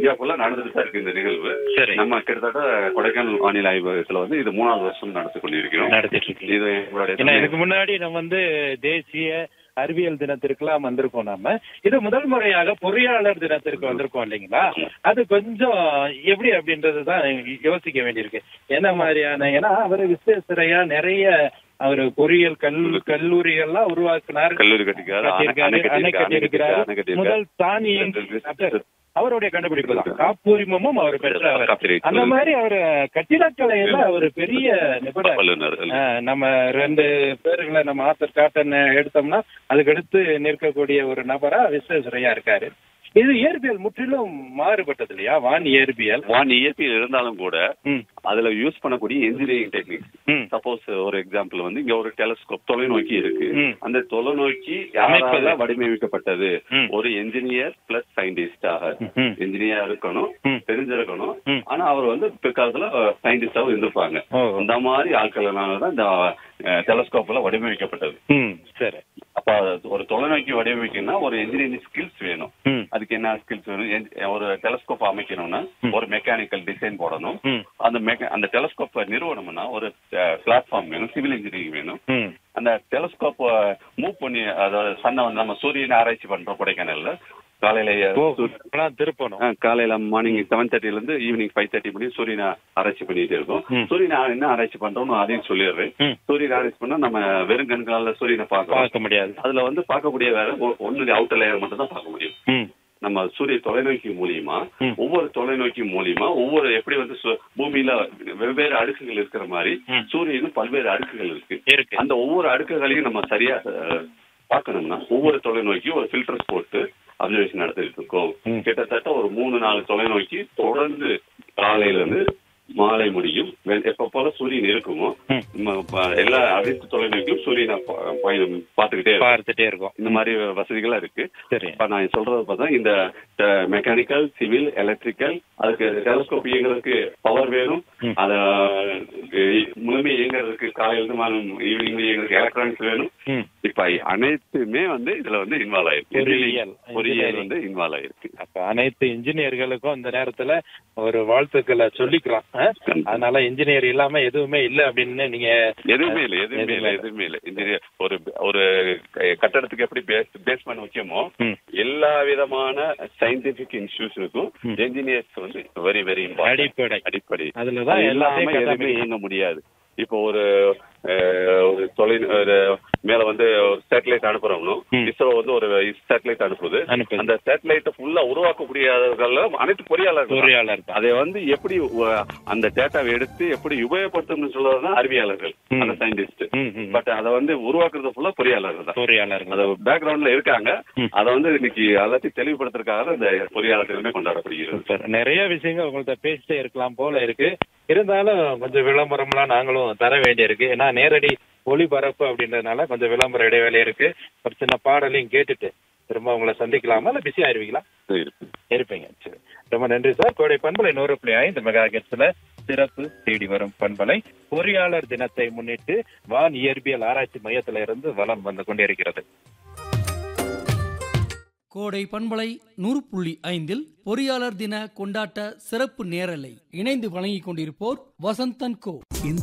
India ஃபுல்லா நடந்துட்டு தான் இருக்கு இந்த நிகழ்வு சரி நம்ம கிட்டத்தட்ட கொடைக்கானல் வானிலை ஆய்வகத்துல வந்து இது மூணாவது வருஷம் நடத்தி கொண்டிருக்கிறோம் நடத்திட்டு இருக்கீங்க இது எங்களுடைய ஏன்னா இதுக்கு முன்னாடி நம்ம வந்து தேசிய அறிவியல் தினத்திற்குலாம் வந்திருக்கோம் நாம இது முதல் முறையாக பொறியாளர் தினத்திற்கு வந்திருக்கோம் இல்லைங்களா அது கொஞ்சம் எப்படி அப்படின்றது தான் யோசிக்க வேண்டியிருக்கு என்ன மாதிரியான ஏன்னா அவர் விஸ்வேஸ்வரையா நிறைய அவர் பொறியியல் கல் கல்லூரிகள்லாம் உருவாக்கினார் கல்லூரி கட்டிருக்காரு அணை- அணை கட்டியிருக்காரு, அணை கட்டியிருக்காரு, கட்டியிருக்கிறார் அணை கட்டியிருக்காரு. முதல் தானியங்கி அவருடைய கண்டுபிடிப்பு தான் காப்புரிமமும் அவர் பெற்றவர் Copyright. அந்த மாதிரி அவர் கட்டிடக்கலையில அவர் பெரிய நிபுணர் வல்லுநர். ஆஹ் நம்ம ரெண்டு பேர்களை நம்ம ஆத்தர் காட்டன் எடுத்தோம்னா அதுக்கு அடுத்து நிற்கக்கூடிய ஒரு நபரா விஸ்வேஸ்வரையா இருக்காரு இது இயற்பியல் முற்றிலும் மாறுபட்டது இல்லையா வான் இயற்பியல் வான் இயற்பியல் இருந்தாலும் கூட ம், அதுல யூஸ் பண்ணக்கூடிய இன்ஜினியரிங் டெக்னிக்ஸ் ம், சப்போஸ் ஒரு எக்ஸாம்பிள் வந்து இங்க ஒரு டெலஸ்கோப் தொலைநோக்கி இருக்கு ம். அந்த தொலைநோக்கி அமைப்பது. யாரால வடிவமைக்கப்பட்டது ம். ஒரு என்ஜினியர் பிளஸ் சயின்டிஸ்டாக ம். என்ஜினியர் இருக்கணும் ம். தெரிஞ்சிருக்கணும் ம். ஆனா அவர் வந்து பிற்காலத்துல சயின்டிஸ்டாவும் இருந்திருப்பாங்க ஓ. அந்த மாதிரி ஆட்கள்னால தான் இந்த டெலஸ்கோப்ல வடிவமைக்கப்பட்டது ம், சரி அப்ப அது ஒரு தொலைநோக்கி வடிவமைக்கணும்னா ஒரு என்ஜினியரிங் ஸ்கில்ஸ் வேணும் ம், அதுக்கு என்ன ஸ்கில்ஸ் வேணும் என்- ஒரு டெலஸ்கோப் அமைக்கணும்னா ம். ஒரு மெக்கானிக்கல் டிசைன் போடணும் ம், அந்த மெக்க அந்த டெலஸ்கோப் நிறுவனம்னா ஒரு பிளாட்ஃபார்ம் வேணும் சிவில் இன்ஜினியரிங் வேணும் ம், அந்த டெலஸ்கோப் மூவ் பண்ணி அதாவது சன்னை வந்து நம்ம சூரியனை ஆராய்ச்சி பண்றோம் கொடைக்கானல்ல காலையில ஓ சூ- இப்பெல்லாம் திருப்பணும் ஆ, காலையில மார்னிங் செவன் தேர்ட்டில இருந்து ஈவினிங் ஃபைவ் தேர்ட்டி பண்ணி சூரியனை ஆராய்ச்சி பண்ணிட்டு இருக்கோம் ம். சூரியனை என்ன ஆராய்ச்சி பண்றோம்னு அதையும் சொல்லிடுறேன் ம். சூரியனை ஆராய்ச்சி பண்ணா நம்ம வெறும் கண்கால சூரியனை பார்க்கறோம் பார்க்க முடியாது அதுல வந்து பார்க்கக்கூடிய வேற ஒ- ஒண்ணு அவுட்டர் லேயர் மட்டும் தான் பார்க்க முடியும் ம், நம்ம சூரிய தொலைநோக்கி மூலியமா ம். ஒவ்வொரு தொலைநோக்கி மூலியமா ஒவ்வொரு எப்படி வந்து சு- பூமியில வெவ்வேறு அடுக்குகள் இருக்கிற மாதிரி ம். சூரியனும் பல்வேறு அடுக்குகள் இருக்கு இருக்கு அந்த ஒவ்வொரு அடுக்குகளையும் நம்ம சரியா அஹ், பார்க்கணும்னா ஒவ்வொரு தொலைநோக்கியும் ஒரு ஃபில்டர்ஸ் போட்டு அப்சர்வேஷன் நடத்திட்டு இருக்கோம் ம். கிட்டத்தட்ட ஒரு மூணு நாலு தொலைநோக்கி தொடர்ந்து காலையில இருந்து மாலை முடியும் வெ- எப்ப போல சூரியன் இருக்குமோ ம். ம- ப- எல்லா அனைத்து தொலைநோக்கியும் சூரியனை பா- பயணம் பார்த்துக்கிட்டே இருக்கும் பார்த்துட்டே இருக்கோம் இந்த மாதிரி வசதிகள் இருக்கு சரி இப்ப நான் சொல்றது பார்த்தா இந்த மெக்கானிக்கல் சிவில் எலக்ட்ரிக்கல் அதுக்கு டெலஸ்கோப் இயங்குறதுக்கு பவர் வேணும் ம். அத அஹ், முழுமை இயங்குறதுக்கு காலையில இருந்து ஈவினிங் இயங்குறதுக்கு எலக்ட்ரானிக்ஸ் வேணும் ம். இப்ப அனைத்துமே வந்து இதுல வந்து இன்வால்வ் ஆயிருக்கு பொறியியல், பொறியியல் engineering. வந்து இன்வால்வ் ஆயிருக்கு அப்ப அனைத்து இன்ஜினியர்களுக்கும் இந்த நேரத்துல ஒரு வாழ்த்துக்களை சொல்லிக்கலாம் ஆ? அதனால இன்ஜினியர் இல்லாம எதுவுமே இல்ல அப்படின்னு நீங்க எதுவுமே இல்லை எதுவுமே இல்லை எதுவுமே இல்லை இன்ஜினியர் ஒரு ஒரு கட்டடத்துக்கு எப்படி பேஸ்மெண்ட் முக்கியமோ ம். எல்லா விதமான சயின்டிபிக் இன்ஸ்டிடியூஷனுக்கும் ம். என்ஜினியர்ஸ் வந்து வெரி வெரி அடிப்படை அடிப்படை அதுலதான் அது எல்லாத்தையும் இல்லாம எதுவுமே கட்டமைக்கணும். இயங்க முடியாது இப்போ ஒரு அஹ், ஒரு தொலை ஒரு மேல வந்து ஒரு சேட்டலைட் அனுப்புறோம்னு ம். இஸ்ரோ வந்து ஒரு சேட்டலைட் அனுப்புது அனுப்புது. அந்த சேட்டலைட்டை ஃபுல்லா உருவாக்கக்கூடியவர்கள் அனைத்து பொறியாளர்கள் தான். பொறியாளர் தான் அதை வந்து எப்படி உ- அந்த டேட்டாவை எடுத்து எப்படி உபயோகப்படுத்தணும்னு சொல்றதுதான் அறிவியலாளர்கள் ம். அந்த சயின்டிஸ்ட் ம், ம். பட் அதை வந்து உருவாக்குறது ஃபுல்லா பொறியாளர்கள் தான் பொறியாளர்கள் அது பேக்ரவுண்ட்ல இருக்காங்க ம். அதை வந்து இன்னைக்கு எல்லாத்தையும் தெளிவுபடுத்துறதுக்காக தான் இந்த பொறியாளர்களுமே கொண்டாடப்படுகிறது சூப்பர். நிறைய விஷயங்கள் உங்கள்ட்ட பேசிட்டே இருக்கலாம் போல இருக்கு இருந்தாலும் கொஞ்சம் விளம்பரம்லாம் நாங்களும் தர வேண்டியிருக்கு ஏன்னா நேரடி ஒளிபரப்பு அப்படின்றதுனால கொஞ்சம் விளம்பர இடைவேளை இருக்கு ஒரு சின்ன பாடலையும் கேட்டுட்டு திரும்ப உங்களை சந்திக்கலாமா இல்ல பிஸி ஆயிருவீங்களா இருக்கு. இருப்பீங்க சரி ரொம்ப நன்றி சார் கோடை பண்பலை நூறு புள்ளி ஐந்து மெகா ஹெர்ட்ஸ்ல சிறப்பு தேடி வரும் பண்பலை பொறியாளர் தினத்தை முன்னிட்டு வான் இயற்பியல் ஆராய்ச்சி மையத்தில இருந்து வலம் வந்து கொண்டிருக்கிறது கோடை பண்பலை நூறு புள்ளி ஐந்தில் பொறியாளர் தின கொண்டாட்ட சிறப்பு நேரலை இணைந்து வழங்கிக் கொண்டிருப்போர் வசந்தன் கோ இந்த